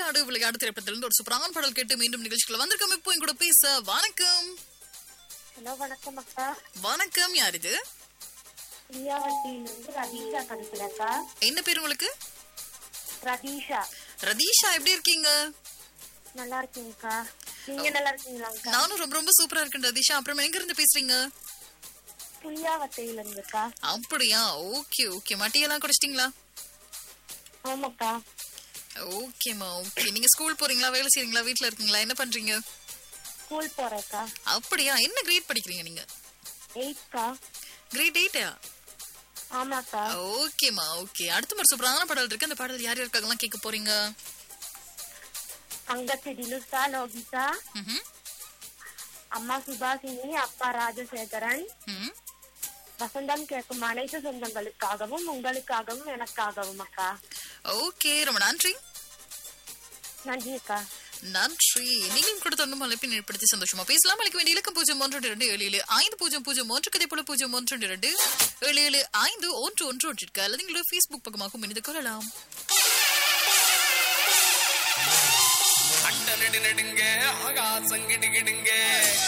விளையாடு விளையாடு திரைப்படத்திலிருந்து ஒரு சூப்பரான பாடல் கேட்டு மீண்டும் நிகழ்ச்சிக்குள்ள வந்திருக்கோம் இப்போ என் கூட பேச வணக்கம் ஹலோ வணக்கம் அக்கா வணக்கம் யார் இது பிரியாவட்டியிலிருந்து ரதீஷா கணிக்கிறேன்க்கா என்ன பேர் உங்களுக்கு ரதீஷா ரதீஷா எப்படி இருக்கீங்க நல்லா இருக்கீங்கக்கா நீங்க நல்லா இருக்கீங்களாங்கக்கா நானும் ரொம்ப ரொம்ப சூப்பரா இருக்கேன் ரதீஷா அப்புறம் எங்க இருந்து பேசுறீங்க புளியாவட்டையில இருந்துக்கா அப்படியா ஓகே ஓகே மட்டியெல்லாம் குடிச்சிட்டீங்களா ஆமாக்கா ஓகேம்மா ஓகே நீங்க ஸ்கூல் போறீங்களா வேலை செய்றீங்களா வீட்ல இருக்கீங்களா என்ன பண்றீங்க ஸ்கூல் போறேக்கா அப்படியா என்ன கிரேட் படிக்கிறீங்க நீங்க எயிட்க்கா கிரேட் எயிட்டா ஆமாக்கா ஓகேம்மா ஓகே அடுத்த ஒரு சூப்பரான பாடல் இருக்கு அந்த பாடல் யார் யாருக்காகலாம் கேட்க போறீங்க அங்கத்தி திலுசா லோகிதா ம்ஹும். அம்மா சுபாசினி அப்பா ராஜசேகரன் ம். வசந்தம் கேட்கும் அனைத்து சொந்தங்களுக்காகவும் உங்களுக்காகவும் எனக்காகவும் அக்கா ஓகே ரொம்ப நன்றி நன்றி அக்கா நன்றி நீங்களும் கூட தொடர்ந்து அழைப்பின் ஏற்படுத்தி சந்தோஷமா பேசலாம் அழைக்க வேண்டிய இலக்கம் பூஜ்ஜியம் ஒன்று இரண்டு ஏழு ஏழு ஐந்து பூஜ்ஜியம் பூஜ்ஜியம் ஒன்று கதை போல பூஜ்ஜியம் ஒன்று இரண்டு ஏழு ஏழு ஐந்து ஒன்று ஒன்று ஒன்றிற்கு அல்லது எங்களுடைய ஃபேஸ்புக் பக்கமாகவும் இணைந்து கொள்ளலாம் அட்ட நெடு நெடுங்க ஆகாசம் கிடுகிடுங்க